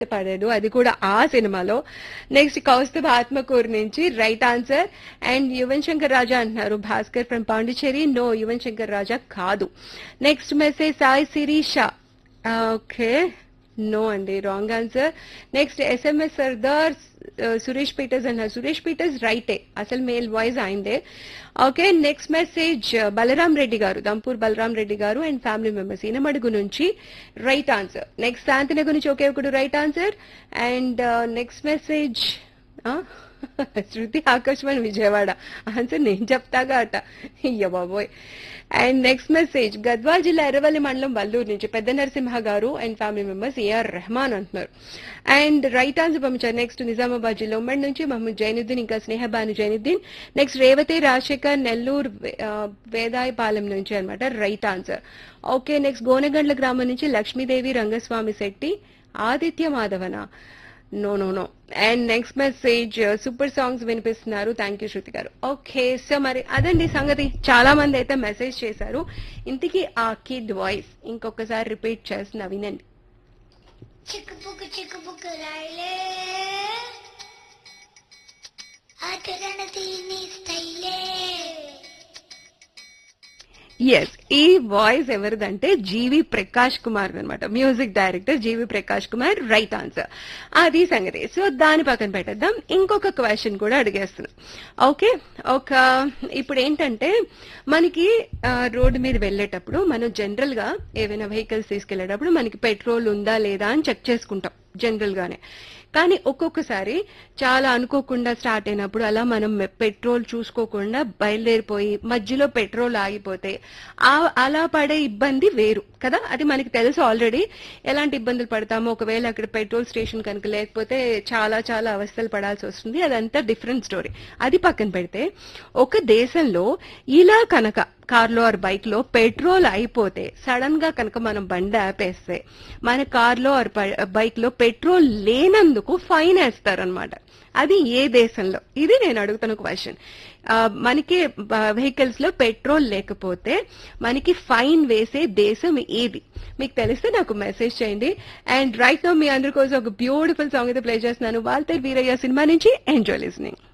పాడాడు అది కూడా ఆ సినిమాలో నెక్స్ట్ కౌస్తుభ ఆత్మకూరు నుంచి right answer and Yuvan Shankar Raja అంటున్నారు భాస్కర్ ఫ్రమ్ పాండిచేరి నో యువన్ శంకర్ రాజా కాదు next message Sai Sirisha okay no అండి wrong answer next SMS Sardar Suresh Peters అన్నారు సురేష్ పీటర్స్ రైటే అసలు మేల్ వాయిస్ అయిందే okay next message Balaram Reddy గారు దంపూర్ బలరాం రెడ్డి గారు అండ్ ఫ్యామిలీ మెంబర్స్ ఈనమడుగు నుంచి రైట్ ఆన్సర్ నెక్స్ట్ శాంతినగర్ నుంచి ఒకే ఒకటి right answer and next message Shruti Akashvani Vijayawada answer నేను చెప్తాగా అట అయ్య బాబోయ్ అండ్ నెక్స్ట్ మెసేజ్ గద్వాల్ జిల్లా ఎర్రవల్లి మండలం వల్లూరు నుంచి పెద్ద నరసింహ గారు and family members AR Rahman అంటున్నారు అండ్ రైట్ ఆన్సర్ పంపించారు నెక్స్ట్ నిజామాబాద్ జిల్లా ఉమ్మడి నుంచి మహమ్మద్ జైనుద్దీన్ ఇంకా స్నేహబాను జైనుద్దీన్ నెక్స్ట్ రేవతి రాజశేఖర్ నెల్లూరు ఆ, వేదాయపాలెం నుంచి అన్నమాట right answer okay next Gonagandla గ్రామం నుంచి Lakshmidevi Rangaswamy Shetty Aditya Madhavan no no no and next message super songs వినిపిస్తున్నారు థ్యాంక్ యూ శృతి గారు ఓకే సో మరి అదండి సంగతి చాలా మంది అయితే మెసేజ్ చేశారు ఇంతకీ ఆ కిడ్ వాయిస్ ఇంకొకసారి రిపీట్ చేస్తున్నా వినండి చిక్కుపుకు చిక్కుపుకు రాయలే ఆచరణ దీని స్టైలే ఎస్ ఈ వాయిస్ ఎవరిదంటే జీవి ప్రకాష్ కుమార్ అనమాట music director GV Prakash Kumar right answer అది సంగతి సో దాని పక్కన పెట్టేద్దాం ఇంకొక క్వశ్చన్ కూడా అడిగేస్తున్నాం ఓకే ఒక ఇప్పుడు ఏంటంటే మనకి ఆ, రోడ్డు మీద వెళ్ళేటప్పుడు మనం జనరల్ గా ఏవైనా వెహికల్స్ తీసుకెళ్లేటప్పుడు మనకి పెట్రోల్ ఉందా లేదా అని చెక్ చేసుకుంటాం జనరల్ గానే కానీ ఒక్కొక్కసారి చాలా అనుకోకుండా స్టార్ట్ అయినప్పుడు అలా మనం మె- పెట్రోల్ చూసుకోకుండా బయలుదేరిపోయి మధ్యలో పెట్రోల్ ఆగిపోతే ఆ అలా పడే ఇబ్బంది వేరు కదా అది మనకి తెలుసు ఆల్రెడీ ఎలాంటి ఇబ్బందులు పడతామో ఒకవేళ అక్కడ పెట్రోల్ స్టేషన్ కనుక లేకపోతే చాలా చాలా అవస్థలు పడాల్సి వస్తుంది అదంతా డిఫరెంట్ స్టోరీ అది పక్కన పెడితే ఒక దేశంలో ఇలా కనుక కార్లో ఆర్ బైక్ లో పెట్రోల్ అయిపోతే సడన్ గా కనుక మనం బండి ఆపేస్తే మన కార్లో ఆర్ బైక్ లో పెట్రోల్ లేనందుకు ఫైన్ వేస్తారనమాట అది ఏ దేశంలో ఇది నేను అడుగుతున్న క్వశ్చన్ మనకి వెహికల్స్ లో పెట్రోల్ లేకపోతే మనకి ఫైన్ వేసే దేశం ఏది మీకు తెలిస్తే నాకు మెసేజ్ చేయండి అండ్ రైట్ నో మీ అందరి కోసం ఒక బ్యూటిఫుల్ సాంగ్ అయితే ప్లే చేస్తున్నాను వాల్తేర్ వీరయ్య సినిమా నుంచి ఎంజాయ్ లిస్నింగ్